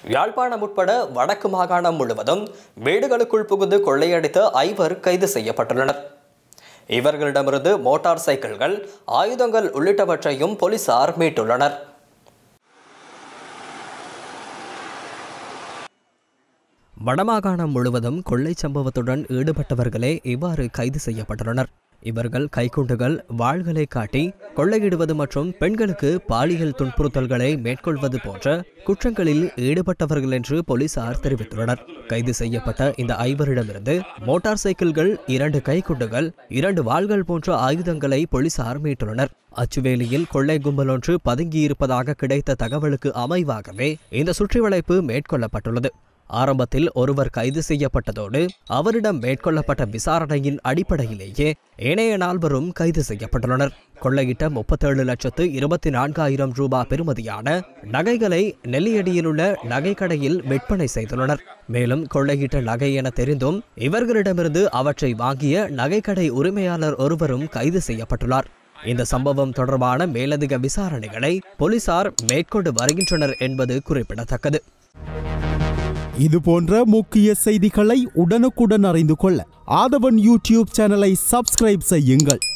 யாழ்ப்பாணம் உட்பட வடக்கு மாகாணம் முழுவதும் வீடுகளுக்குள் புகுந்து கொள்ளையடித்த ஐவர் கைது செய்யப்பட்டுள்ளனர் இவர்களிடமிருந்து மோட்டார் சைக்கிள்கள் ஆயுதங்கள் உள்ளிட்டவற்றையும் போலீசார் மீட்டுள்ளனர் வடமாகாணம் முழுவதும் கொள்ளை சம்பவத்துடன் ஈடுபட்டவர்களே இவ்வாறு கைது செய்யப்பட்டுள்ளனர் இவர்கள் கைக்குண்டுகள் வாள்களை காட்டி கொள்ளையிடுவது மற்றும் பெண்களுக்கு பாலியல் துன்புறுத்தல்களை மேற்கொள்வது போன்ற குற்றங்களில் ஈடுபட்டவர்கள் என்று போலீசார் தெரிவித்துள்ளனர் கைது செய்யப்பட்ட இந்த ஐவரிடமிருந்து மோட்டார் சைக்கிள்கள் இரண்டு கைக்குண்டுகள் இரண்டு வாள்கள் போன்ற ஆயுதங்களை போலீசார் மீட்டுள்ளனர் அச்சுவேலியில் கொள்ளை கும்பல் ஒன்று பதுங்கியிருப்பதாக கிடைத்த தகவலுக்கு அமைவாகவே இந்த சுற்றிவளைப்பு மேற்கொள்ளப்பட்டுள்ளது ஆரம்பத்தில் ஒருவர் கைது செய்யப்பட்டதோடு அவரிடம் மேற்கொள்ளப்பட்ட விசாரணையின் அடிப்படையிலேயே ஏனைய நால்வரும் கைது செய்யப்பட்டுள்ளனர் கொள்ளையிட்ட முப்பத்தேழு லட்சத்து இருபத்தி நான்காயிரம் ரூபாய் பெறுமதியான நகைகளை நெல்லியடியில் உள்ள நகைக்கடையில் விற்பனை செய்துள்ளனர் மேலும் கொள்ளையிட்ட நகை என தெரிந்தும் இவர்களிடமிருந்து அவற்றை வாங்கிய நகைக்கடை உரிமையாளர் ஒருவரும் கைது செய்யப்பட்டுள்ளார் இந்த சம்பவம் தொடர்பான மேலதிக விசாரணைகளை போலீசார் மேற்கொண்டு வருகின்றனர் என்பது குறிப்பிடத்தக்கது இது போன்ற முக்கிய செய்திகளை உடனுக்குடன் அறிந்து கொள்ள ஆதவன் யூடியூப் சேனலை சப்ஸ்கிரைப் செய்யுங்கள்